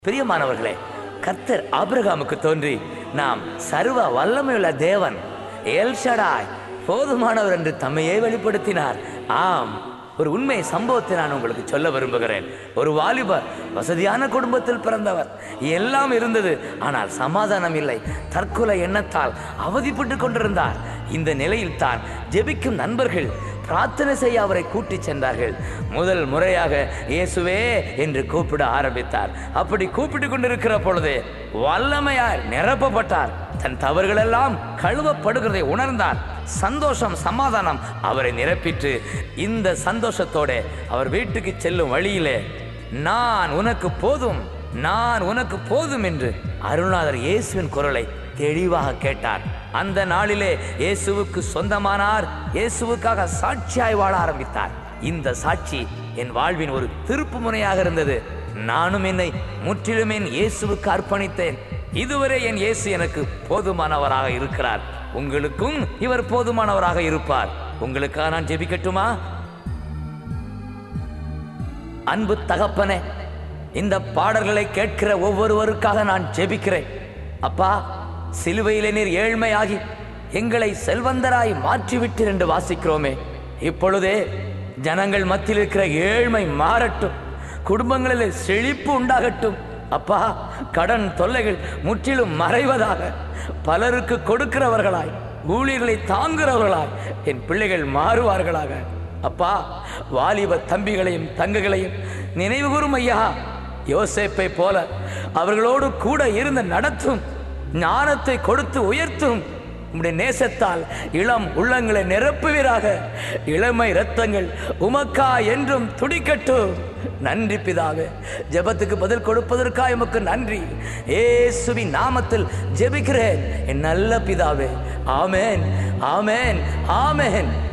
பிரியமானவர்களே கர்த்தர் ஆபிரகாமுக்கு தோன்றி நாம் சர்வ வல்லமையுள்ள தேவன் எல்ஷடாய் போதுமானவர் என்று தம்மையே வெளிப்படுத்தினார் ஆம் ஒரு உண்மை சம்பவத்தை நான் உங்களுக்கு சொல்ல விரும்புகிறேன் ஒரு வாலிபர் வசதியான குடும்பத்தில் பிறந்தவர் எல்லாம் இருந்தது ஆனால் சமாதானம் இல்லை தற்கொலை எண்ணத்தால் அவதிப்பட்டு கொண்டிருந்தார் இந்த நிலையில் தான் ஜெபிக்கும் நண்பர்கள் பிரார்த்தனை செய்ய அவரை கூட்டிச் சென்றார்கள் முதல் முறையாக இயேசுவே என்று கூப்பிட ஆரம்பித்தார் அப்படி கூப்பிட்டு கொண்டிருக்கிற பொழுது வல்லமையால் நிரப்பப்பட்டார் தன் தவறுகளெல்லாம் கழுவப்படுகிறதை உணர்ந்தார் சந்தோஷம் சமாதானம் அவரை நிரப்பிற்று இந்த சந்தோஷத்தோட அவர் வீட்டுக்கு செல்லும் வழியிலே நான் உனக்கு போதும் நான் உனக்கு போதும் என்று அருணாதர் இயேசுவின் குரலை தெளிவாக கேட்டார் அந்த நாளிலே இயேசுவுக்கு சொந்தமானார் இயேசுவுக்காக சாட்சியாய் வாழ ஆரம்பித்தார் இந்த சாட்சி என் வாழ்வின் ஒரு திருப்பு முனையாக இருந்தது நானும் என்னை முற்றிலும் என் இயேசுவுக்கு அர்ப்பணித்தேன் இதுவரை என் இயேசு எனக்கு போதுமானவராக இருக்கிறார் உங்களுக்கும் இவர் போதுமானவராக இருப்பார் உங்களுக்காக நான் ஜெபிக்கட்டுமா அன்பு தகப்பனே இந்த பாடல்களை கேட்கிற ஒவ்வொருவருக்காக நான் ஜெபிக்கிறேன் அப்பா சிலுவையிலே நீர் ஏழ்மையாகி எங்களை செல்வந்தராய் மாற்றிவிட்டீர் என்று வாசிக்கிறோமே இப்பொழுதே ஜனங்கள் மத்தியில் இருக்கிற ஏழ்மை மாறட்டும் குடும்பங்களில் செழிப்பு உண்டாகட்டும் அப்பா கடன் தொல்லைகள் முற்றிலும் மறைவதாக பலருக்கு கொடுக்கிறவர்களாய் ஊழியர்களை தாங்குகிறவர்களாய் என் பிள்ளைகள் மாறுவார்களாக அப்பா வாலிப தம்பிகளையும் தங்குகளையும் நினைவு கூறும் ஐயா யோசேப்பை போல அவர்களோடு கூட இருந்து நடத்தும் ஞானத்தை கொடுத்து உயர்த்தும் உம்முடைய நேசத்தால் இளம் உள்ளங்களை நிரப்புவீராக இளமை இரத்தங்கள் உமக்கா என்றும் துடிக்கட்டும் நன்றி பிதாவே ஜெபத்துக்கு பதில் கொடுப்பதற்காக உமக்கு நன்றி ஏசுவின் நாமத்தில் ஜெபிக்கிறேன் என் நல்ல பிதாவே ஆமேன் ஆமேன் ஆமேன்